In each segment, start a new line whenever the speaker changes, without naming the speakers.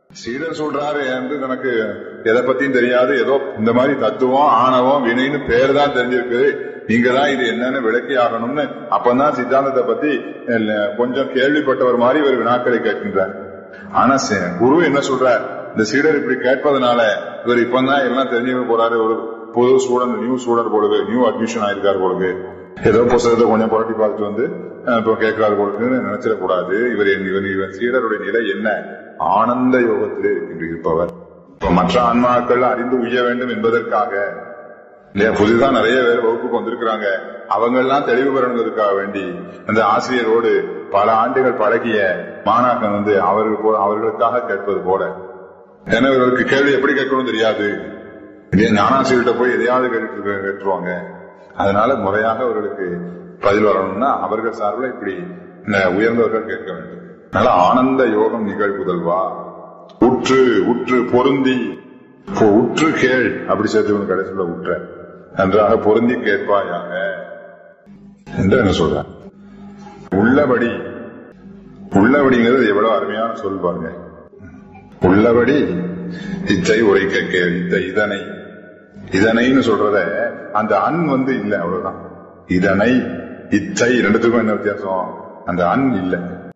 சீடர் சொல்றாரு வந்து எனக்கு எதை பத்தியும் தெரியாது ஏதோ இந்த மாதிரி தத்துவம் ஆணவம் வினைன்னு பேர் தான் தெரிஞ்சிருக்கு நீங்க தான் இது என்னன்னு விளக்கி ஆகணும்னு அப்பதான் சித்தாந்தத்தை பத்தி அஹ், கொஞ்சம் கேள்விப்பட்டவர் மாதிரி இவர் வினாக்களை கேட்கின்றார் ஆனா சே- குரு என்ன சொல்றார் இந்த சீடர் இப்படி கேட்பதனால இவர் இப்பதான் எல்லாம் தெரிஞ்சுக்க போறாரு ஒரு புது ஸ்டூடெண்ட் நியூ ஸ்டூடெண்ட் போடுது நியூ அட்மிஷன் ஆயிருக்காரு போடுது ஏதோ புத்தகத்தை கொஞ்சம் புரட்டி பார்த்துட்டு வந்து அஹ், இப்போ கேட்கிறாரு போடுதுன்னு நினைச்சிடக்கூடாது இவர் என்- இவர் இவர் சீடருடைய நிலை என்ன ஆனந்த யோகத்திலே இருக்கின்ற இருப்பவர் இப்ப மற்ற ஆன்மாக்கள் அறிந்து உய்ய வேண்டும் என்பதற்காக இல்லையா புதிதா நிறைய பேர் வகுப்புக்கு வந்திருக்கிறாங்க அவங்க எல்லாம் தெளிவு பெறணுங்கிறதுக்காக வேண்டி அந்த ஆசிரியரோடு பல ஆண்டுகள் பழகிய மாணாக்கன் வந்து அவர்கள் போ- அவர்களுக்காக கேட்பது போல ஏன்னா இவர்களுக்கு கேள்வி எப்படி கேட்கணும் தெரியாது இல்லையா ஞானாசிரியர்கிட்ட போய் எதையாவது கேட்டு கேட்டுருவாங்க அதனால முறையாக அவர்களுக்கு பதில் வரணும்னா அவர்கள் சார்பில் இப்படி இந்த உயர்ந்தவர்கள் கேட்க வேண்டும் அதனால ஆனந்த யோகம் நிகழ்வுதல்வா உற்று உற்று பொருந்தி இப்போ உற்று கேள் அப்படி சேர்த்து கடைசியில் உற்ற நன்றாக பொருந்தி கேட்பாயாக என்று என்ன சொல்ற உள்ளபடி உள்ளபடிங்கிறது எவ்வளவு அருமையான சொல் பாருங்க உள்ளபடி இச்சை உரைக்க கேள் இந்த இதனை இதனைன்னு சொல்றத அந்த அன் வந்து இல்ல அவ்வளவுதான் இதனை இச்சை ரெண்டுத்துக்கும் என்ன வித்தியாசம் அந்த அன் இல்ல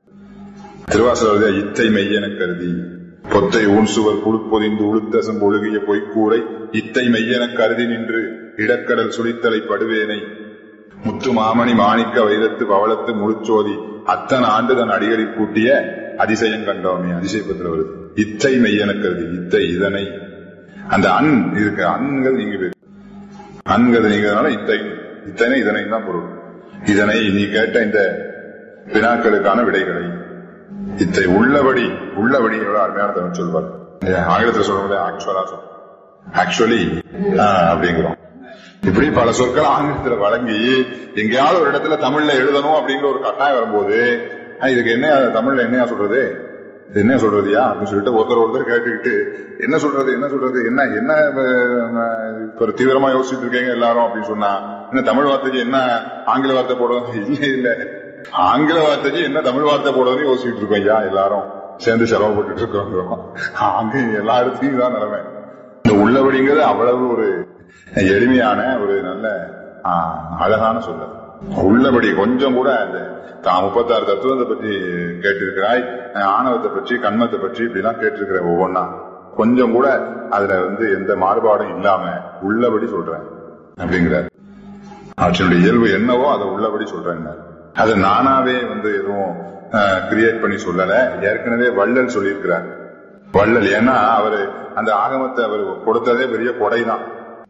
திருவாசல இத்தை மெய்யென கருதி பொத்தை ஊன் சுவர் குழுப்பொதிந்து உளுத்தசம் ஒழுகிய பொய்க்கூரை இத்தை மெய்யென கருதி நின்று இடக்கடல் சுழித்தலை படுவேனை முத்து மாமணி மாணிக்க வைரத்து பவளத்து முழுச்சோதி அத்தன் ஆண்டு தன் அடிகளில் கூட்டிய அதிசயம் கண்டோமே அதிசயப்பத்தில் வருது இத்தை மெய்யென கருதி இத்தை இதனை அந்த அன் இருக்கு அன்கள் நீங்க அன்கிறது நீங்கிறதுனால இத்தை இத்தனை இதனை தான் பொருள் இதனை நீ கேட்ட இந்த வினாக்களுக்கான விடைகளை இத்தை உள்ளபடி உள்ளபடி எவ்வளவு அருமையான தமிழ் சொல்வார் ஆங்கிலத்தில் சொல்றது ஆக்சுவலா சொல் ஆக்சுவலி அப்படிங்கிறோம் இப்படி பல சொற்கள் ஆங்கிலத்துல வழங்கி எங்கேயாவது ஒரு இடத்துல தமிழ்ல எழுதணும் அப்படிங்கிற ஒரு கட்டாயம் வரும்போது "ஆ, இதுக்கு என்ன தமிழ்ல என்னையா சொல்றது இது என்ன சொல்றதுயா அப்படின்னு சொல்லிட்டு ஒருத்தர் ஒருத்தர் கேட்டுக்கிட்டு என்ன சொல்றது என்ன சொல்றது என்ன என்ன அஹ், இப்ப தீவிரமா யோசிச்சுட்டு இருக்கீங்க எல்லாரும் அப்படின்னு சொன்னா என்ன தமிழ் வார்த்தைக்கு என்ன ஆங்கில வார்த்தை போடுறது இல்ல இல்ல ஆங்கில வார்த்தைக்கு என்ன தமிழ் வார்த்தை போடுறதுன்னு யோசிச்சுட்டு இருக்கோம் ஐயா எல்லாரும் சேர்ந்து சிரமப்பட்டு இருக்கோம் அங்க எல்லா இடத்துலயும் தான் நிலைமை இந்த உள்ளபடிங்கிறது அவ்வளவு ஒரு எளிமையான ஒரு நல்ல ஆ, அழகான சொல்ல உள்ளபடி கொஞ்சம் கூட அந்த தான் முப்பத்தாறு தத்துவத்தை பற்றி கேட்டிருக்கிறாய் ஆணவத்தை பற்றி கண்மத்தை பற்றி இப்படிலாம் கேட்டிருக்கிற ஒவ்வொன்னா கொஞ்சம் கூட அதுல வந்து எந்த மாறுபாடும் இல்லாம உள்ளபடி சொல்றேன் அப்படிங்கிறார் அவற்றினுடைய இயல்பு என்னவோ அதை உள்ளபடி சொல்றேன் அது நானாவே வந்து எதுவும் கிரியேட் பண்ணி சொல்லல ஏற்கனவே வள்ளல் சொல்லியிருக்கிறார் வள்ளல் ஏன்னா அவரு அந்த ஆகமத்தை அவர் கொடுத்ததே பெரிய கொடைதான்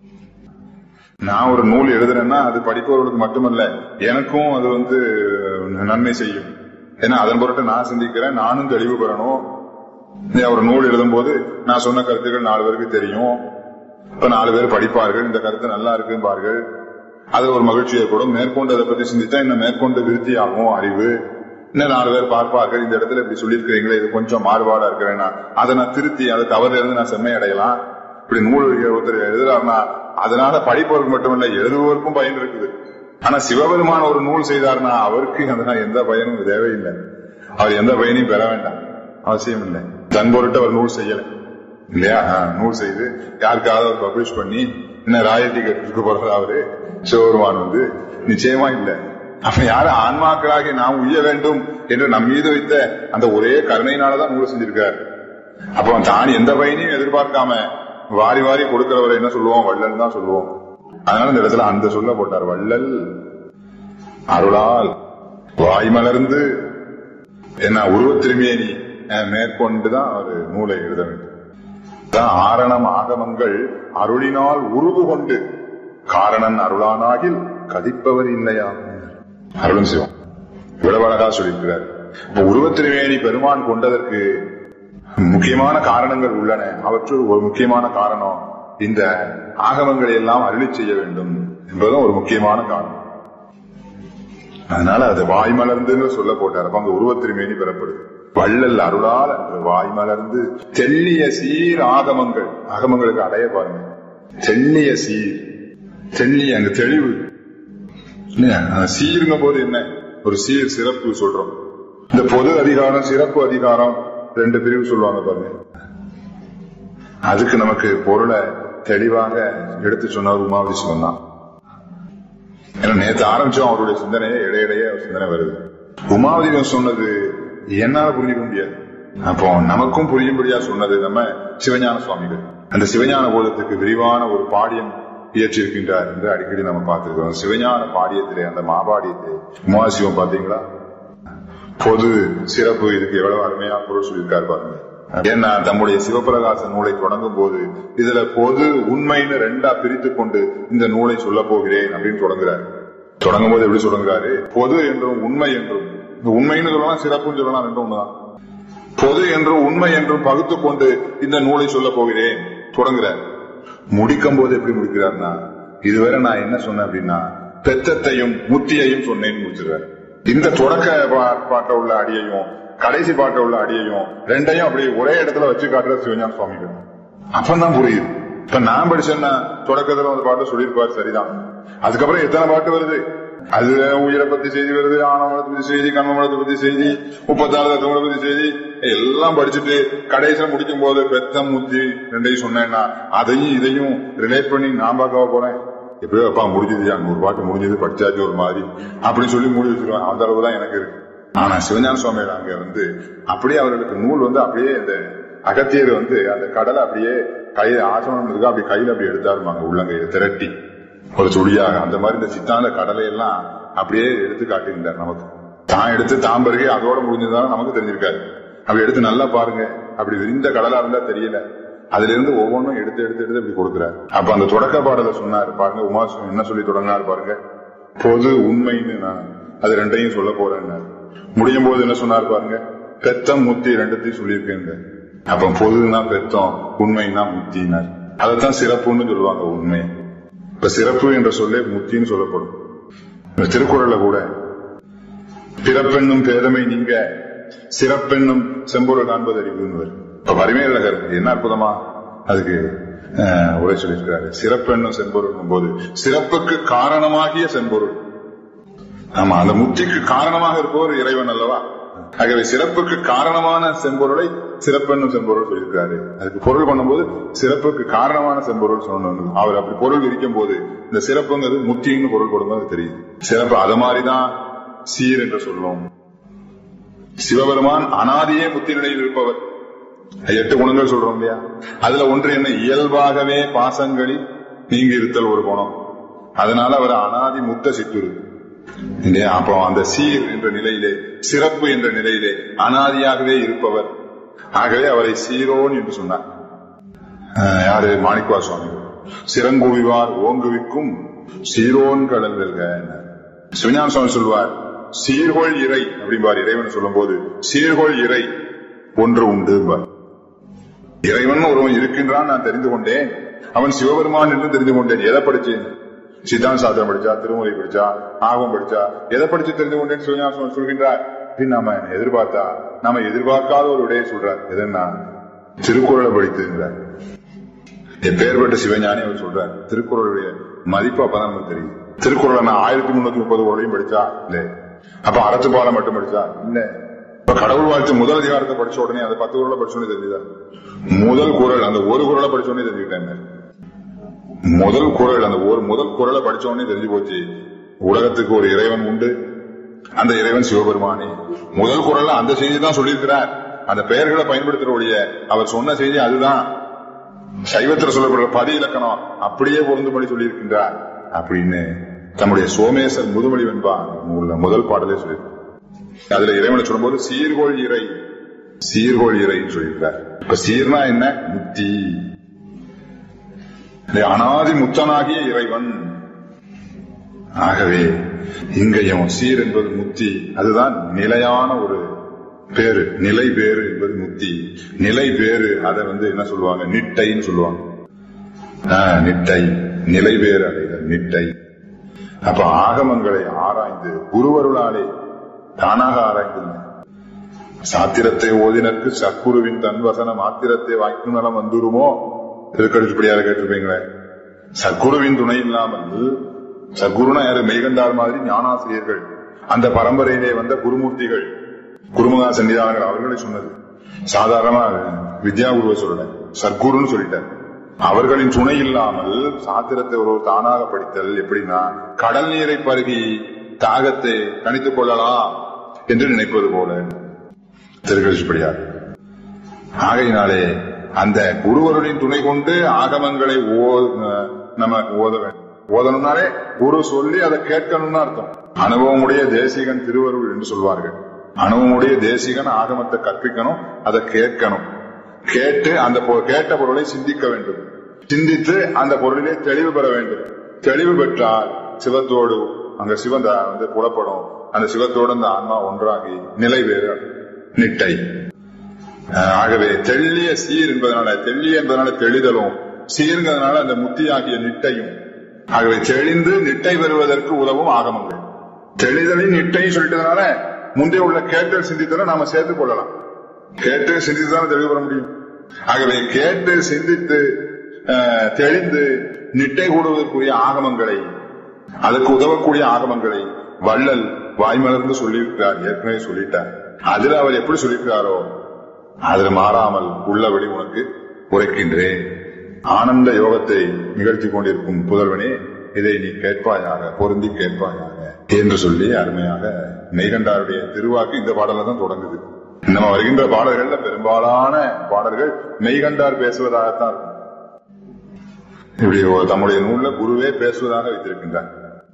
நான் ஒரு நூல் எழுதுறேன்னா அது படிப்பவர்களுக்கு மட்டுமல்ல எனக்கும் அது வந்து நன்மை செய்யும் ஏன்னா அதன் பொருட்டு நான் சிந்திக்கிறேன் நானும் தெளிவு பெறணும் இல்லையா, ஒரு நூல் எழுதும் போது நான் சொன்ன கருத்துக்கள் நாலு பேருக்கு தெரியும் இப்ப நாலு பேர் படிப்பார்கள் இந்த கருத்து நல்லா இருக்கும்பார்கள் அது ஒரு மகிழ்ச்சி ஏற்படும் மேற்கொண்டு அதை பத்தி சிந்தித்தா இன்னும் மேற்கொண்டு விருத்தி ஆகும் அறிவு இன்னும் நாலு பேர் பார்ப்பார்கள் இந்த இடத்துல இப்படி சொல்லியிருக்கிறீங்களே இது கொஞ்சம் மாறுபாடா இருக்கிறேன்னா அதை நான் திருத்தி அதை தவறுல இருந்து நான் செம்மை அடையலாம் இப்படி நூல் ஒருத்தர் எழுதுறாருன்னா அதனால படிப்பவருக்கு மட்டுமல்ல எழுதுபவருக்கும் பயன் இருக்குது ஆனா சிவபெருமான் ஒரு நூல் செய்தார்னா அவருக்கு அதனால எந்த பயனும் தேவையில்லை அவர் எந்த பயனையும் பெற வேண்டாம் அவசியம் இல்லை தன் பொருட்டு அவர் நூல் செய்யல இல்லையா ஆ, நூல் செய்து யாருக்காவது அவர் பப்ளிஷ் பண்ணி என்ன ராயல்டி கட்டிருக்க போறது அவரு சிவபெருமான் வந்து நிச்சயமா இல்லை அப்ப யாரு ஆன்மாக்களாகி நாம் உய்ய வேண்டும் என்று நம் மீது வைத்த அந்த ஒரே கருணையினாலதான் நூல் செஞ்சிருக்கார் அப்ப தான் எந்த பயனையும் எதிர்பார்க்காம வாரி வாரி கொடுக்கிறவரை என்ன சொல்லுவோம் வள்ளல் தான் சொல்லுவோம் அதனால இந்த இடத்துல அந்த சொல்ல போட்டார் வள்ளல் அருளால் வாய் மலர்ந்து என்ன உருவத்திருமேனி அஹ், மேற்கொண்டுதான் அவர் நூலை எழுத வேண்டும் அதான் ஆரணம் ஆகமங்கள் அருளினால் உருவு கொண்டு காரணன் அருளானாகில் கதிப்பவர் இல்லையா அருளும் சிவம் இவ்வளவு அழகா சொல்லியிருக்கிறார் இப்ப உருவத்திருமேனி பெருமான் கொண்டதற்கு முக்கியமான காரணங்கள் உள்ளன அவற்றுள் ஒரு முக்கியமான காரணம் இந்த ஆகமங்களை எல்லாம் அருளி செய்ய வேண்டும் என்பதும் ஒரு முக்கியமான காரணம் அதனால அது வாய் மலர்ந்துன்னு சொல்ல போட்டார் அப்ப அங்க உருவத்திருமேனி பெறப்படுது வள்ளல் அருளால் என்று வாய் மலர்ந்து தெள்ளிய சீர் ஆகமங்கள் ஆகமங்களுக்கு அடைய பாருங்க தெள்ளிய சீர் தெள்ளிய அங்க தெளிவு இல்லையா? அந்த சீருங்க போது என்ன ஒரு சீர் சிறப்பு சொல்றோம் இந்த பொது அதிகாரம் சிறப்பு அதிகாரம் ரெண்டு பிரிவு சொல்லுவாங்க பாருங்க அதுக்கு நமக்கு பொருளை தெளிவாக எடுத்து சொன்னவர் உமாவதி சிவன் தான் ஏன்னா நேத்து ஆரம்பிச்சோம் அவருடைய சிந்தனையே இடையிடையே அவர் சிந்தனை வருது உமாவதி சொன்னது என்னால புரிஞ்சுக்க முடியாது அப்போ நமக்கும் புரியும்படியா சொன்னது நம்ம சிவஞான சுவாமிகள் அந்த சிவஞான போதத்துக்கு விரிவான ஒரு பாடியம் இயற்றிருக்கின்றார் என்று அடிக்கடி நம்ம பார்த்திருக்கிறோம் சிவஞான பாடியத்திலே அந்த மாபாடியத்திலே உமாசிவம் பாத்தீங்களா பொது சிறப்பு இதுக்கு எவ்வளவு அருமையா பொருள் சொல்லியிருக்காரு பாருங்க ஏன்னா தம்முடைய சிவபிரகாச நூலை தொடங்கும் போது இதுல பொது உண்மைன்னு ரெண்டா பிரித்து கொண்டு இந்த நூலை சொல்ல போகிறேன் அப்படின்னு தொடங்குறாரு தொடங்கும் போது எப்படி தொடங்குறாரு பொது என்றும் உண்மை என்றும் இந்த உண்மைன்னு சொல்லலாம் சிறப்புன்னு சொல்லலாம் ரெண்டும் ஒண்ணுதான் பொது என்றும் உண்மை என்றும் பகுத்து கொண்டு இந்த நூலை சொல்ல போகிறேன் தொடங்குறார் முடிக்கும் போது எப்படி முடிக்கிறார்னா இதுவரை நான் என்ன சொன்னேன் அப்படின்னா பெத்தத்தையும் முத்தியையும் சொன்னேன்னு முடிச்சிடுறாரு இந்த தொடக்க பா- பாட்ட உள்ள அடியையும் கடைசி பாட்ட உள்ள அடியையும் ரெண்டையும் அப்படி ஒரே இடத்துல வச்சு காட்டுற சிவஞான சுவாமிகள் அப்பதான் புரியுது இப்ப நான் படிச்சேன்னா தொடக்கத்துல அந்த பாட்டு சொல்லியிருப்பாரு சரிதான் அதுக்கப்புறம் எத்தனை பாட்டு வருது அது உயிரை பத்தி செய்தி வருது ஆணவத்தை பத்தி செய்தி கண்மமலத்தை பத்தி செய்தி முப்பத்தாறு தத்துவங்களை பத்தி செய்தி எல்லாம் படிச்சுட்டு கடைசியில முடிக்கும் போது பெத்தம் முத்தி ரெண்டையும் சொன்னேன்னா அதையும் இதையும் ரிலேட் பண்ணி நான் பார்க்க போறேன் எப்படியோ அப்பா முடிஞ்சது நூறு பாட்டு முடிஞ்சது படிச்சாச்சு ஒரு மாதிரி அப்படின்னு சொல்லி மூடி வச்சிருவேன் அந்த அளவு தான் எனக்கு இருக்கு ஆனா சிவஞான சுவாமிகள் அங்க வந்து அப்படியே அவர்களுக்கு நூல் வந்து அப்படியே இந்த அகத்தியர் வந்து அந்த கடலை அப்படியே கையில ஆசனம் இருக்கு அப்படி கையில அப்படி எடுத்தாருமாங்க உள்ளங்கையில திரட்டி ஒரு சுடியாக அந்த மாதிரி இந்த சித்தாந்த கடலை எல்லாம் அப்படியே எடுத்து காட்டுகின்றார் நமக்கு தான் எடுத்து தான் பிறகு அதோட முடிஞ்சதால நமக்கு தெரிஞ்சிருக்காரு அப்படி எடுத்து நல்லா பாருங்க அப்படி விரிந்த கடலா இருந்தா தெரியல அதுல இருந்து ஒவ்வொன்றும் எடுத்து எடுத்து எடுத்து இப்படி கொடுக்குறாரு அப்ப அந்த தொடக்க பாடல சொன்னாரு பாருங்க உமாசம் என்ன சொல்லி தொடங்கினாரு பாருங்க பொது உண்மைன்னு நான் அது ரெண்டையும் சொல்ல போறேன்னு முடியும் போது என்ன சொன்னாரு பாருங்க பெத்தம் முத்தி ரெண்டத்தையும் சொல்லியிருக்கேங்க அப்ப பொதுன்னா பெத்தம் உண்மைன்னா முத்தினார் அதைத்தான் சிறப்புன்னு சொல்லுவாங்க உண்மை இப்ப சிறப்பு என்ற சொல்லே முத்தின்னு சொல்லப்படும் இந்த திருக்குறள்ல கூட பிறப்பெண்ணும் பேதமை நீங்க சிறப்பெண்ணும் செம்பொருள் காண்பது அறிவுன்னு வரும். இப்ப வறுமையழகர் என்ன அற்புதமா அதுக்கு அஹ், உரை சொல்லியிருக்கிறாரு சிறப்பெண்ணும் செம்பொருள் போது சிறப்புக்கு காரணமாகிய செம்பொருள் ஆமா அந்த முத்திக்கு காரணமாக இருப்பவர் இறைவன் அல்லவா ஆகவே சிறப்புக்கு காரணமான செம்பொருளை சிறப்பெண்ணும் செம்பொருள் சொல்லியிருக்காரு அதுக்கு பொருள் பண்ணும்போது சிறப்புக்கு காரணமான செம்பொருள் சொல்லணும் அவர் அப்படி பொருள் விரிக்கும் போது இந்த சிறப்புங்கிறது முத்தின்னு பொருள் கொடுக்கும்போது தெரியுது சிறப்பு அது மாதிரிதான் சீர் என்று சொல்லுவோம் சிவபெருமான் அனாதியே முத்தி நிலையில் இருப்பவர் எட்டு குணங்கள் சொல்றோம் இல்லையா அதுல ஒன்று என்ன இயல்பாகவே பாசங்களில் நீங்கி இருத்தல் ஒரு குணம் அதனால அவர் அனாதி முத்த சித்துரு இல்லையா அப்போ அந்த சீர் என்ற நிலையிலே சிறப்பு என்ற நிலையிலே அனாதியாகவே இருப்பவர் ஆகவே அவரை சீரோன் என்று சொன்னார் அஹ் யாரு மாணிக்கவா சுவாமி சிறங்குவிவார் ஓங்குவிக்கும் சீரோன் கடல் வெல்க சிவஞான சுவாமி சொல்வார் சீர்கொள் இறை அப்படிம்பார் இறைவன் சொல்லும் போது சீர்கொள் இறை ஒன்று உண்டு இறைவன் ஒருவன் இருக்கின்றான் நான் தெரிந்து கொண்டேன் அவன் சிவபெருமான் என்று தெரிந்து கொண்டேன் எதை படிச்சேன் சித்தாந்த சாஸ்திரம் படிச்சா திருமுறை படிச்சா ஆகம் படிச்சா எதை படிச்சு தெரிந்து கொண்டேன் சிவஞான சுவாமி சொல்கின்றார் அப்படின்னு நாம எதிர்பார்த்தா நாம எதிர்பார்க்காத ஒரு விடையை சொல்றார் எதுன்னா திருக்குறளை படித்துங்கிறார் எப்பேற்பட்ட சிவஞானி அவர் சொல்றார் திருக்குறளுடைய மதிப்பு அப்பதான் நமக்கு தெரியும் திருக்குறளை நான் ஆயிரத்தி முன்னூத்தி முப்பது குரலையும் படிச்சா இல்ல அப்ப அறத்து பாலம் மட்டும் படிச்சா இல்ல இப்ப கடவுள் வாழ்த்து முதல் அதிகாரத்தை படிச்ச உடனே அந்த பத்து குரலை படிச்ச உடனே தெரிஞ்சுதா முதல் குரல் அந்த ஒரு குரலை படிச்ச உடனே தெரிஞ்சுக்கிட்டேன் முதல் குரல் அந்த ஒரு முதல் குரலை படிச்ச உடனே தெரிஞ்சு போச்சு உலகத்துக்கு ஒரு இறைவன் உண்டு அந்த இறைவன் சிவபெருமானே முதல் குரல்ல அந்த செய்தி தான் சொல்லியிருக்கிறார் அந்த பெயர்களை பயன்படுத்துற ஒழிய அவர் சொன்ன செய்தி அதுதான் சைவத்தில் சொல்லப்படுற பதி இலக்கணம் அப்படியே பொருந்தும்படி சொல்லியிருக்கின்றார் அப்படின்னு தம்முடைய சோமேசர் முதுமொழி வெண்பா நூல்ல முதல் பாடலே சொல்லியிருக்கார் அதுல இறைவனை சொல்லும்போது சீர்கோள் இறை சீர்கோள் இறைன்னு சொல்லியிருக்கார் இப்ப சீர்னா என்ன முத்தி இல்லை, அனாதி முத்தனாகிய இறைவன் ஆகவே இங்கேயும் சீர் என்பது முத்தி அதுதான் நிலையான ஒரு பேரு நிலை பேரு என்பது முத்தி நிலை பேரு அதை வந்து என்ன சொல்லுவாங்க நிட்டைன்னு சொல்லுவாங்க ஆ, நிட்டை நிலை பேரு அடைதல் நிட்டை அப்ப ஆகமங்களை ஆராய்ந்து குருவருளாலே தானாக ஆராய்ந்து சாத்திரத்தை ஓதினருக்கு சக்குருவின் தன்வசன மாத்திரத்தை வாய்க்கும் நலம் வந்துருமோ திருக்கடிச்சுப்படியார கேட்டிருப்பீங்களே சக்குருவின் துணை இல்லாமல் சக்குருனா யாரு மெய்கண்டார் மாதிரி ஞானாசிரியர்கள் அந்த பரம்பரையிலே வந்த குருமூர்த்திகள் குருமுகா சன்னிதானங்கள் அவர்களை சொன்னது சாதாரணமா வித்யா குருவை சொல்லல சர்க்குருன்னு சொல்லிட்டார் அவர்களின் துணை இல்லாமல் சாத்திரத்தை ஒரு தானாக படித்தல் எப்படின்னா கடல் நீரை பருகி தாகத்தை கணித்துக் கொள்ளலாம் என்று நினைப்பது போல திருக்கழிச்சுப்படியார் ஆகையினாலே அந்த குருவருளின் துணை கொண்டு ஆகமங்களை ஓ- அஹ் நம்ம ஓத வேண்டும் ஓதணும்னாலே குரு சொல்லி அதை கேட்கணும்னு அர்த்தம் அனுபவமுடைய தேசிகன் திருவருள் என்று சொல்வார்கள் அனுபவமுடைய தேசிகன் ஆகமத்தை கற்பிக்கணும் அதை கேட்கணும் கேட்டு அந்த பொ- கேட்ட பொருளை சிந்திக்க வேண்டும் சிந்தித்து அந்த பொருளிலே தெளிவு பெற வேண்டும் தெளிவு பெற்றால் சிவத்தோடு அங்க சிவன் த- வந்து புலப்படும் அந்த சிவத்தோடு அந்த ஆன்மா ஒன்றாகி நிலை வேறு நிட்டை அஹ் ஆகவே தெள்ளிய சீர் என்பதனால தெள்ளிய என்பதனால தெளிதலும் சீர்ங்கிறதுனால அந்த முத்தி ஆகிய நிட்டையும் ஆகவே தெளிந்து நிட்டை பெறுவதற்கு உதவும் ஆகமங்கள் தெளிதலின் நிட்டையும் சொல்லிட்டதுனால முந்தைய உள்ள கேட்டல் சிந்தித்தலை நாம சேர்த்துக் கொள்ளலாம் கேட்டு சிந்தித்து தான் தெளிவு பெற முடியும் ஆகவே கேட்டு சிந்தித்து அஹ், தெளிந்து நிட்டை கூடுவதற்குரிய ஆகமங்களை அதுக்கு உதவக்கூடிய ஆகமங்களை வள்ளல் வாய்மலர்ந்து சொல்லியிருக்கிறார் ஏற்கனவே சொல்லிட்டார் அதுல அவர் எப்படி சொல்லியிருக்கிறாரோ அதுல மாறாமல் உள்ளபடி உனக்கு உரைக்கின்றேன் ஆனந்த யோகத்தை நிகழ்த்தி கொண்டிருக்கும் புதல்வனே இதை நீ கேட்பாயாக பொருந்தி கேட்பாயாக என்று சொல்லி அருமையாக மெய்கண்டாருடைய திருவாக்கு இந்த பாடல தான் தொடங்குது நம்ம வருகின்ற பாடல்கள்ல பெரும்பாலான பாடல்கள் மெய்கண்டார் பேசுவதாகத்தான் இருக்கும் இப்படி ஒரு தம்முடைய நூல்ல குருவே பேசுவதாக வைத்திருக்கின்றார்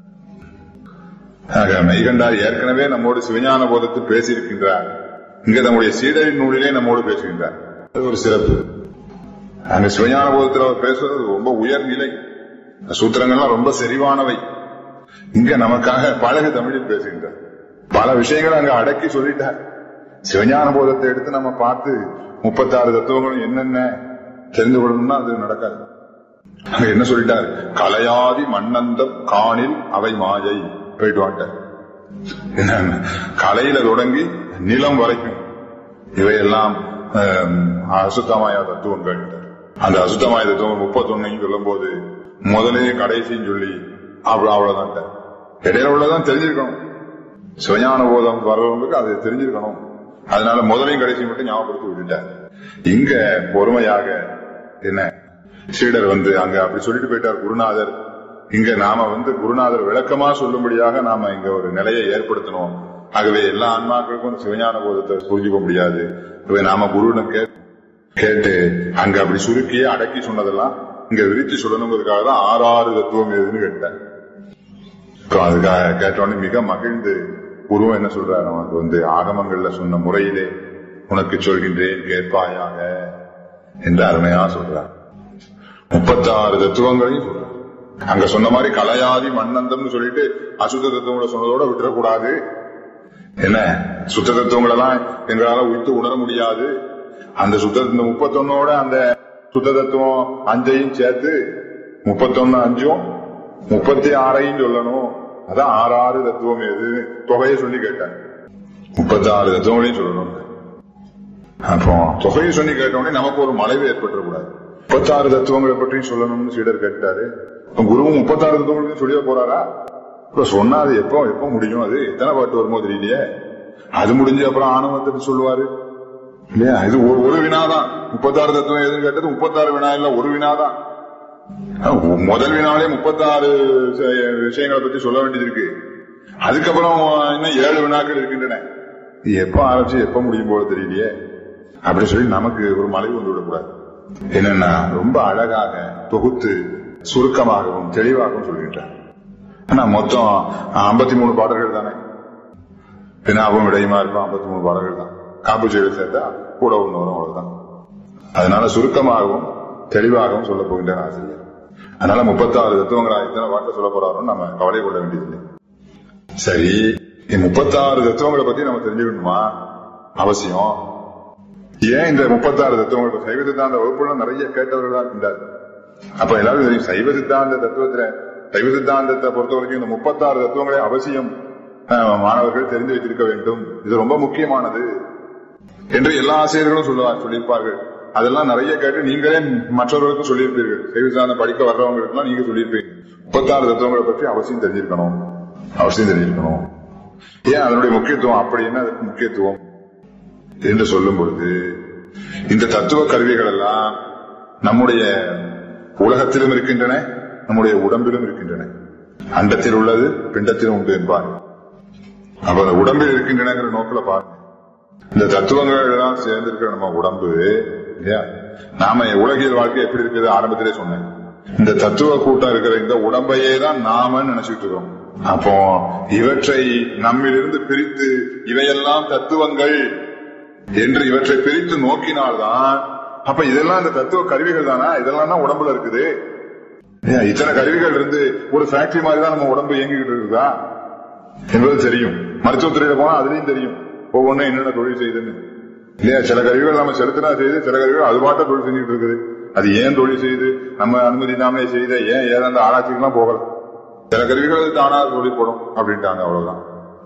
ஆக மெய்கண்டார் ஏற்கனவே நம்மோடு சிவஞான போதத்து பேசியிருக்கின்றார் இங்க நம்முடைய சீடரின் நூலிலே நம்மோடு பேசுகின்றார் அது ஒரு சிறப்பு அங்க சிவஞான போதத்தில் அவர் பேசுவது ரொம்ப உயர்நிலை சூத்திரங்கள்லாம் ரொம்ப செறிவானவை இங்க நமக்காக பழகு தமிழில் பேசுகின்றார் பல விஷயங்களை அங்க அடக்கி சொல்லிட்டார் சிவஞான போதத்தை எடுத்து நம்ம பார்த்து முப்பத்தாறு தத்துவங்களும் என்னென்ன தெரிந்து கொள்ளணும்னா அது நடக்காது அங்க என்ன சொல்லிட்டார் கலையாதி மண்ணந்தம் காணில் அவை மாயை போயிட்டு வாட்டார் என்ன கலையில தொடங்கி நிலம் வரைக்கும் இவையெல்லாம் ஆம், அசுத்தமாய தத்துவங்கள் அந்த அசுத்தமாய தத்துவம் முப்பத்தொன்னையும் சொல்லும் போது முதலே கடைசின்னு சொல்லி அவ்வளவு அவ்வளவுதான் இடையில உள்ளதான் தெரிஞ்சிருக்கணும் சிவஞான போதம் வர்றவங்களுக்கு அது தெரிஞ்சிருக்கணும் அதனால முதலையும் கடைசியும் மட்டும் ஞாபகப்படுத்தி விட்டுட்டார் இங்க பொறுமையாக என்ன சீடர் வந்து அங்க அப்படி சொல்லிட்டு போயிட்டார் குருநாதர் இங்க நாம வந்து குருநாதர் விளக்கமா சொல்லும்படியாக நாம இங்க ஒரு நிலையை ஏற்படுத்தணும் ஆகவே எல்லா ஆன்மாக்களுக்கும் சிவஞான போதத்தை புரிஞ்சுக்க முடியாது ஆகவே நாம குருவிடம் கே கேட்டு அங்க அப்படி சுருக்கி அடக்கி சொன்னதெல்லாம் இங்க விரிச்சு சொல்லணுங்கிறதுக்காக தான் ஆறு ஆறு தத்துவம் எதுன்னு கேட்டேன் இப்போ அதுக்காக கேட்டோடனே மிக மகிழ்ந்து குருவம் என்ன சொல்றாரு நமக்கு வந்து ஆகமங்கள்ல சொன்ன முறையிலே உனக்கு சொல்கின்றேன் கேட்பாயாக என்று அருமையா சொல்றார் முப்பத்தாறு தத்துவங்களையும் சொல்றார் அங்க சொன்ன மாதிரி கலையாதி மண்ணந்தம்னு சொல்லிட்டு அசுத்த தத்துவங்களை சொன்னதோட விட்டுறக்கூடாது என்ன சுத்த தத்துவங்கள் எல்லாம் எங்களால உயிர்த்து உணர முடியாது அந்த சுத்த இந்த முப்பத்தொன்னோட அந்த சுத்த தத்துவம் அஞ்சையும் சேர்த்து முப்பத்தொன்னு அஞ்சும் முப்பத்தி ஆறையும் சொல்லணும் அதான் ஆறு ஆறு தத்துவம் எது தொகையை சொல்லி கேட்டாங்க முப்பத்தி ஆறு தத்துவங்களையும் சொல்லணும் அப்போ தொகையை சொல்லி கேட்டோடனே நமக்கு ஒரு மலைவு ஏற்பட்டுறக்கூடாது முப்பத்தாறு தத்துவங்களை பற்றியும் சொல்லணும்னு சீடர் கேட்டாரு அப்ப குருவும் முப்பத்தாறு தத்துவங்களையும் சொல்லிய போறாரா இப்ப சொன்னா அது எப்போ எப்போ முடியும் அது எத்தனை பாட்டு வருமோ தெரியலையே அது முடிஞ்சு அப்புறம் ஆணவத்தை சொல்லுவாரு இல்லையா இது ஒரு ஒரு வினாதான் முப்பத்தாறு தத்துவம் எதுன்னு கேட்டது முப்பத்தாறு வினா இல்ல ஒரு வினாதான் அஹ் முதல் வினாலே முப்பத்தாறு விஷயங்களை பத்தி சொல்ல வேண்டியது இருக்கு அதுக்கப்புறம் இன்னும் ஏழு வினாக்கள் இருக்கின்றன இது எப்ப ஆரம்பிச்சு எப்ப முடியும் போல தெரியலையே அப்படி சொல்லி நமக்கு ஒரு மலைவு வந்து விடக்கூடாது என்னன்னா ரொம்ப அழகாக தொகுத்து சுருக்கமாகவும் தெளிவாகவும் சொல்கின்றார் ஆனா மொத்தம் ஐம்பத்தி மூணு பாடல்கள் தானே பினாவும் விடையுமா இருக்கும் ஐம்பத்தி மூணு பாடல்கள் தான் காப்பு செய்து சேர்த்தா கூட ஒன்று வரும் அவ்வளவுதான் அதனால சுருக்கமாகவும் தெளிவாகவும் சொல்ல போகின்றார் ஆசிரியர் அதனால முப்பத்தாறு தத்துவங்களா எத்தனை வார்த்தை சொல்ல போறாரோன்னு நம்ம கவலை கொள்ள வேண்டியதில்லை சரி இந்த முப்பத்தாறு தத்துவங்களை பத்தி நம்ம தெரிஞ்சுக்கணுமா அவசியம் ஏன் இந்த முப்பத்தாறு தத்துவங்கள் இப்ப சைவ சித்தாந்த வகுப்புல நிறைய கேட்டவர்களா இருக்கின்றார் அப்ப எல்லாரும் தெரியும் சைவ சித்தாந்த தத்துவத்துல சைவ சித்தாந்தத்தை பொறுத்த வரைக்கும் இந்த முப்பத்தாறு தத்துவங்களை அவசியம் அஹ், மாணவர்கள் தெரிந்து வைத்திருக்க வேண்டும் இது ரொம்ப முக்கியமானது என்று எல்லா ஆசிரியர்களும் சொல்லுவார் சொல்லியிருப்பார்கள் அதெல்லாம் நிறைய கேட்டு நீங்களே மற்றவர்களுக்கும் சொல்லியிருப்பீர்கள் சைவ சித்தாந்தம் படிக்க வர்றவங்களுக்குலாம் நீங்க சொல்லியிருப்பீங்க முப்பத்தாறு தத்துவங்களை பற்றி அவசியம் தெரிஞ்சிருக்கணும் அவசியம் தெரிஞ்சிருக்கணும் ஏன் அதனுடைய முக்கியத்துவம் அப்படி என்ன அதுக்கு முக்கியத்துவம் என்று சொல்லும் பொழுது இந்த தத்துவ கருவிகள் எல்லாம் நம்முடைய உலகத்திலும் இருக்கின்றன நம்முடைய உடம்பிலும் இருக்கின்றன அண்டத்தில் உள்ளது பிண்டத்திலும் உண்டு என்பார் அப்ப அந்த உடம்பில் இருக்கின்றனங்கிற நோக்கில பாருங்க இந்த தத்துவங்கள் எல்லாம் சேர்ந்திருக்கிற நம்ம உடம்பு இல்லையா நாம உலகியல் வாழ்க்கை எப்படி இருக்குது ஆரம்பத்திலே சொன்னேன் இந்த தத்துவ கூட்டம் இருக்கிற இந்த உடம்பையே தான் நாம நினைச்சிட்டு இருக்கோம் அப்போ இவற்றை நம்மிலிருந்து பிரித்து இவையெல்லாம் தத்துவங்கள் என்று இவற்றை பிரித்து நோக்கினால்தான் அப்ப இதெல்லாம் இந்த தத்துவ கருவிகள் தானா இதெல்லாம் தான் உடம்புல இருக்குது ஏன் இத்தனை கருவிகள் இருந்து ஒரு ஃபேக்டரி மாதிரி தான் நம்ம உடம்பு இயங்கிக்கிட்டு இருக்குதா என்பது தெரியும் மருத்துவத்துறையில போனா அதுலயும் தெரியும் ஒவ்வொன்றும் என்னென்ன தொழில் செய்யுதுன்னு இல்லையா சில கருவிகள் நம்ம செலுத்தினா செய்யுது சில கருவிகள் அது பாட்ட தொழில் செஞ்சுட்டு இருக்குது அது ஏன் தொழில் செய்யுது நம்ம அனுமதி இல்லாமலே செய்த ஏன் ஏதாந்த ஆராய்ச்சிக்கெல்லாம் போகல சில கருவிகள் அது தானா தொழிற்படும் அப்படின்ட்டாங்க அவ்வளவுதான்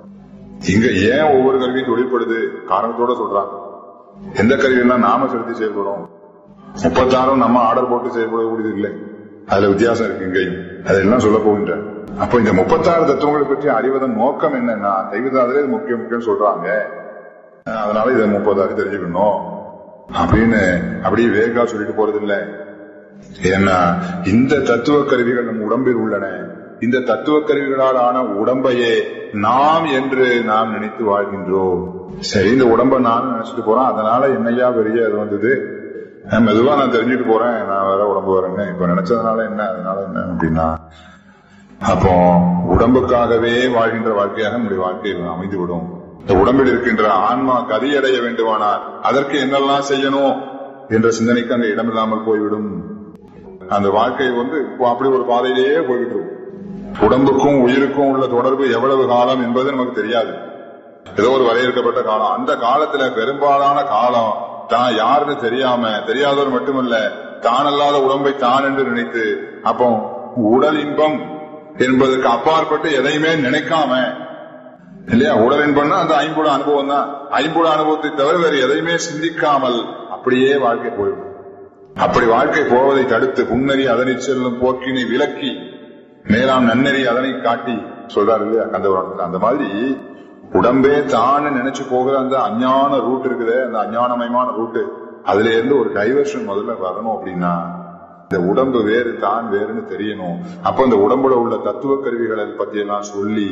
இங்க ஏன் ஒவ்வொரு கருவியும் தொழிற்படுது காரணத்தோட சொல்றாங்க எந்த கருவியெல்லாம் நாம செலுத்தி செயல்படும் முப்பத்தாறும் நம்ம ஆர்டர் போட்டு செயல்படக்கூடியது இல்லை அதுல வித்தியாசம் இருக்கு இங்கேயும் அதெல்லாம் சொல்ல போகின்ற அப்போ இந்த முப்பத்தாறு தத்துவங்களை பற்றி அறிவதன் நோக்கம் என்னன்னா தெய்வதாதிலே இது முக்கியம் முக்கியம் சொல்றாங்க அஹ் அதனால இதை முப்பதாறு தெரிஞ்சுக்கணும் அப்படின்னு அப்படியே வேகா சொல்லிட்டு போறது இல்ல ஏன்னா இந்த தத்துவ கருவிகள் நம் உடம்பில் உள்ளன இந்த தத்துவ கருவிகளால் ஆன உடம்பையே நாம் என்று நாம் நினைத்து வாழ்கின்றோம் சரி இந்த உடம்ப நான் நினைச்சிட்டு போறேன் அதனால என்னையா பெரிய அது வந்தது அஹ் மெதுவா நான் தெரிஞ்சுட்டு போறேன் நான் வேற உடம்பு வரேன்னு இப்ப நினைச்சதுனால என்ன அதனால என்ன அப்படின்னா அப்போ உடம்புக்காகவே வாழ்கின்ற வாழ்க்கையாக நம்முடைய வாழ்க்கை அமைந்து விடும் இந்த உடம்பில் இருக்கின்ற ஆன்மா கதியடைய வேண்டுமானால் அதற்கு என்னெல்லாம் செய்யணும் என்ற சிந்தனைக்கு அங்க இடமில்லாமல் போய்விடும் அந்த வாழ்க்கை வந்து இப்போ அப்படி ஒரு பாதையிலேயே போய்கிட்டு இருக்கும் உடம்புக்கும் உயிருக்கும் உள்ள தொடர்பு எவ்வளவு காலம் என்பது நமக்கு தெரியாது ஏதோ ஒரு வரையறுக்கப்பட்ட காலம் அந்த காலத்துல பெரும்பாலான காலம் தான் யாருன்னு தெரியாம தெரியாதவர் மட்டுமல்ல தான் அல்லாத உடம்பை தான் என்று நினைத்து அப்போ உடல் இன்பம் என்பதற்கு அப்பாற்பட்டு எதையுமே நினைக்காம இல்லையா உடல் இன்பம்னா அந்த ஐம்புல அனுபவம் தான் ஐம்புல அனுபவத்தை தவிர வேறு எதையுமே சிந்திக்காமல் அப்படியே வாழ்க்கை போயிடும் அப்படி வாழ்க்கை போவதை தடுத்து புன்னறி அதனை செல்லும் போக்கினை விலக்கி மேலாம் நன்னெறி அதனை காட்டி சொல்றாரு இல்லையா கந்தபுராணத்துல அந்த மாதிரி உடம்பே தான் நினைச்சு போகிற அந்த அஞ்ஞான ரூட் இருக்குதே அந்த அஞ்ஞானமயமான ரூட் அதுல இருந்து ஒரு டைவர்ஷன் முதல்ல வரணும் அப்படின்னா இந்த உடம்பு வேறு தான் வேறுன்னு தெரியணும் அப்ப இந்த உடம்புல உள்ள தத்துவ கருவிகளை பத்தி எல்லாம் சொல்லி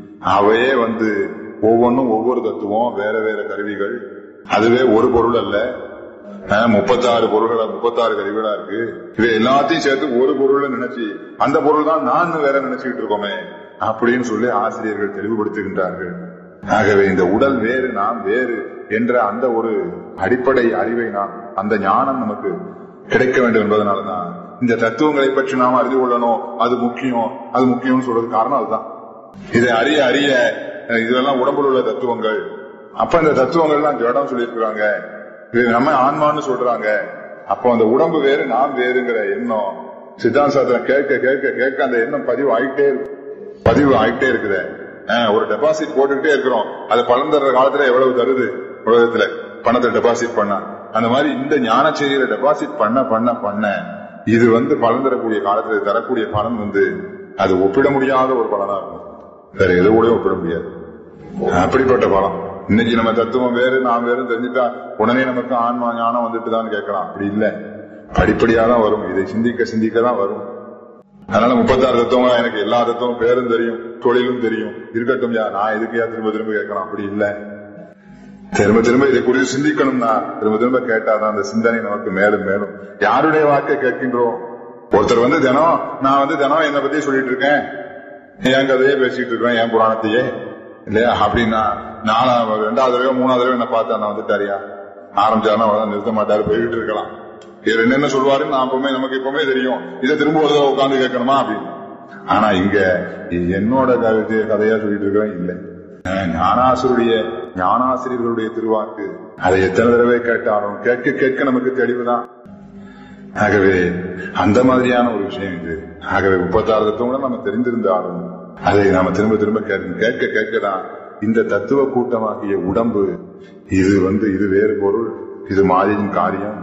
அவையே வந்து ஒவ்வொன்றும் ஒவ்வொரு தத்துவம் வேற வேற கருவிகள் அதுவே ஒரு பொருள் அல்ல அஹ், முப்பத்தாறு பொருள்களா முப்பத்தாறு கருவிகளா இருக்கு இது எல்லாத்தையும் சேர்த்து ஒரு பொருள் நினைச்சு அந்த பொருள் தான் நான் வேற நினைச்சுக்கிட்டு இருக்கோமே அப்படின்னு சொல்லி ஆசிரியர்கள் தெளிவுபடுத்துகின்றார்கள் ஆகவே இந்த உடல் வேறு நாம் வேறு என்ற அந்த ஒரு அடிப்படை அறிவை நாம் அந்த ஞானம் நமக்கு கிடைக்க வேண்டும் என்பதனாலதான் இந்த தத்துவங்களை பற்றி நாம் அறிந்து கொள்ளணும் அது முக்கியம் அது முக்கியம்னு சொல்றது காரணம் அதுதான் இதை அறிய அறிய அஹ், இதெல்லாம் உடம்புல உள்ள தத்துவங்கள் அப்ப இந்த தத்துவங்கள்லாம் ஜடம் சொல்லியிருக்கிறாங்க இது நம்ம ஆன்மான்னு சொல்றாங்க அப்போ அந்த உடம்பு வேறு நாம் வேறுங்கிற எண்ணம் சித்தாந்த சாஸ்திரம் கேட்க கேட்க கேட்க அந்த எண்ணம் பதிவு ஆகிட்டே இருக்கு பதிவு ஆகிட்டே இருக்குது ஒரு டெபாசிட் போட்டுக்கிட்டே இருக்கிறோம் அது பலன் தர்ற காலத்துல எவ்வளவு தருது உலகத்துல பணத்தை டெபாசிட் பண்ணா அந்த மாதிரி இந்த ஞான செய்தியில டெபாசிட் பண்ண பண்ண பண்ண இது வந்து பலன் தரக்கூடிய காலத்துல இது தரக்கூடிய பலன் வந்து அது ஒப்பிட முடியாத ஒரு பலனா இருக்கும் வேற எது கூட ஒப்பிட முடியாது அப்படிப்பட்ட பலம் இன்னைக்கு நம்ம தத்துவம் வேறு நாம் வேறு தெரிஞ்சுட்டா உடனே நமக்கு ஆன்மா ஞானம் வந்துட்டு தான் கேட்கலாம் அப்படி இல்ல படிப்படியா தான் வரும் இதை சிந்திக்க சிந்திக்க தான் வரும் அதனால முப்பத்தாறு தத்துவம் எனக்கு எல்லா தத்துவம் பேரும் தெரியும் தொழிலும் தெரியும் இருக்கட்டும் யா நான் எதுக்கையா திரும்ப திரும்ப கேட்கலாம் அப்படி இல்ல திரும்ப திரும்ப இதை குறித்து சிந்திக்கணும்னா திரும்ப திரும்ப கேட்டாதான் அந்த சிந்தனை நமக்கு மேலும் மேலும் யாருடைய வாக்கை கேட்கின்றோம் ஒருத்தர் வந்து தினம் நான் வந்து தினம் என்னை பத்தி சொல்லிட்டு இருக்கேன் என் கதையே பேசிட்டு இருக்கேன் என் புராணத்தையே இல்லையா அப்படின்னா நாலா ரெண்டாவது தடவை மூணாவது தடவை என்ன பார்த்தா நான் வந்துட்டாரியா ஆரம்பிச்சாருன்னா அவ்வளவுதான் நிறுத்த மாட்டாரு போயிட்டு இருக்கலாம் இவர் என்னென்ன சொல்லுவாருன்னு நான் எப்பவுமே நமக்கு எப்பவுமே தெரியும் இதை திரும்ப ஒரு தடவை உட்காந்து கேட்கணுமா அப்படின்னு ஆனா இங்க இது என்னோட கதை- கதையா சொல்லிட்டு இருக்கிறேன் இல்லை அஹ் ஞானாசிரியருடைய ஞானாசிரியர்களுடைய திருவாக்கு அதை எத்தனை தடவை கேட்டாலும் கேட்க கேட்க நமக்கு தெளிவுதான் ஆகவே அந்த மாதிரியான ஒரு விஷயம் இது ஆகவே முப்பத்தாறு தத்துவங்களும் நம்ம தெரிந்திருந்தாலும் அதை நாம திரும்ப திரும்ப கேட்க கேட்க கேட்கதான் இந்த தத்துவ கூட்டமாகிய உடம்பு இது வந்து இது வேறு பொருள் இது மாயையின் காரியம்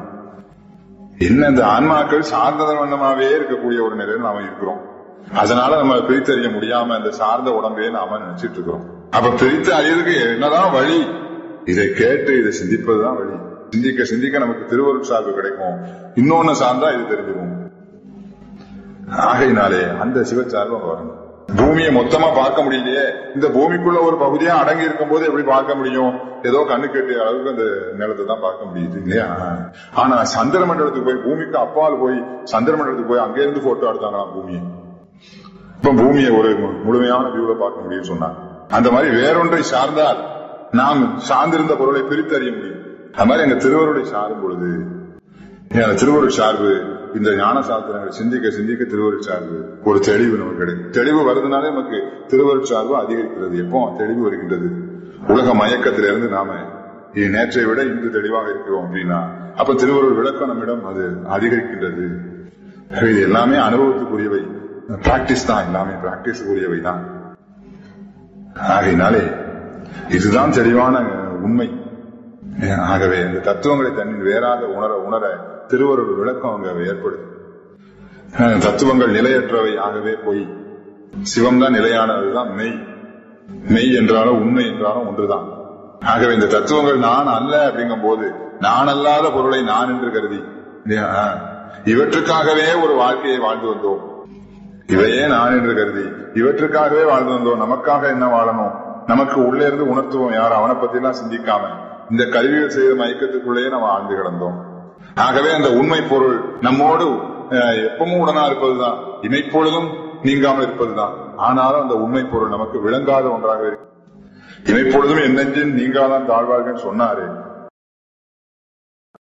என்ன இந்த ஆன்மாக்கள் சார்ந்த வண்ணமாவே இருக்கக்கூடிய ஒரு நிலையில் நாம இருக்கிறோம் அதனால நம்ம பிரித்தறிய முடியாம இந்த சார்ந்த உடம்பையே நாம நினைச்சிட்டு இருக்கிறோம் அப்ப பிரித்து அறியறதுக்கு என்னதான் வழி இதை கேட்டு இதை சிந்திப்பதுதான் வழி சிந்திக்க சிந்திக்க நமக்கு திருவருள் சார்பு கிடைக்கும் இன்னொன்னு சார்ந்தா இது தெரிஞ்சிடும் ஆகையினாலே அந்த சிவச்சார்பு அங்க வரணும் பூமியை மொத்தமா பார்க்க முடியலையே இந்த பூமிக்குள்ள ஒரு பகுதியா அடங்கி இருக்கும் போது எப்படி பார்க்க முடியும் ஏதோ கண்ணு கெட்டிய அளவுக்கு அந்த நிலத்தை தான் பார்க்க முடியுது இல்லையா ஆனா சந்திர மண்டலத்துக்கு போய் பூமிக்கு அப்பால் போய் சந்திர மண்டலத்துக்கு போய் அங்கே இருந்து போட்டோ எடுத்தாங்களாம் பூமியை இப்ப பூமியை ஒரு முழுமையான வியூல பார்க்க முடியும்னு சொன்னாங்க அந்த மாதிரி வேறொன்றை சார்ந்தால் நாம் சார்ந்திருந்த பொருளை பிரித்தறிய முடியும் அது மாதிரி எங்க திருவருளை சாரும் பொழுது ஏன் திருவருள் சார்பு இந்த ஞான சாஸ்திரங்களை சிந்திக்க சிந்திக்க திருவருள் சார்பு ஒரு தெளிவு நமக்கு கிடைக்கும் தெளிவு வருதுனாலே நமக்கு திருவருள் சார்பு அதிகரிக்கிறது எப்போ தெளிவு வருகின்றது உலக மயக்கத்திலிருந்து நாம இது நேற்றை விட இன்று தெளிவாக இருக்கிறோம் அப்படின்னா அப்ப திருவருள் விளக்கம் நம்மிடம் அது அதிகரிக்கின்றது ஆகவே இது எல்லாமே அனுபவத்துக்குரியவை பிராக்டிஸ் தான் எல்லாமே பிராக்டிஸுக்குரியவை தான் ஆகையினாலே இதுதான் தெளிவான உண்மை ஆகவே இந்த தத்துவங்களை தன்னின் வேறாக உணர உணர திருவருள் விளக்கம் அங்க ஏற்படுது அஹ் தத்துவங்கள் நிலையற்றவை ஆகவே பொய் சிவம் தான் நிலையானதுதான் மெய் மெய் என்றாலும் உண்மை என்றாலும் ஒன்றுதான் ஆகவே இந்த தத்துவங்கள் நான் அல்ல அப்படிங்கும் போது நான் அல்லாத பொருளை நான் என்று கருதி இல்லையா? இவற்றுக்காகவே ஒரு வாழ்க்கையை வாழ்ந்து வந்தோம் இவையே நான் என்று கருதி இவற்றுக்காகவே வாழ்ந்து வந்தோம் நமக்காக என்ன வாழணும் நமக்கு உள்ளே இருந்து உணர்த்துவோம் யார் அவனை பத்தி எல்லாம் சிந்திக்காம இந்த கல்விகள் செய்த மயக்கத்துக்குள்ளேயே நம்ம ஆழ்ந்து கிடந்தோம் ஆகவே அந்த உண்மை பொருள் நம்மோடு அஹ், எப்பவும் உடனா இருப்பதுதான் இமைப்பொழுதும் நீங்காமல் இருப்பதுதான் ஆனாலும் அந்த உண்மை பொருள் நமக்கு விளங்காத ஒன்றாக இருக்கு இமைப்பொழுதும் என் நெஞ்சின் நீங்காதான் தாழ்வார்கள் சொன்னாரு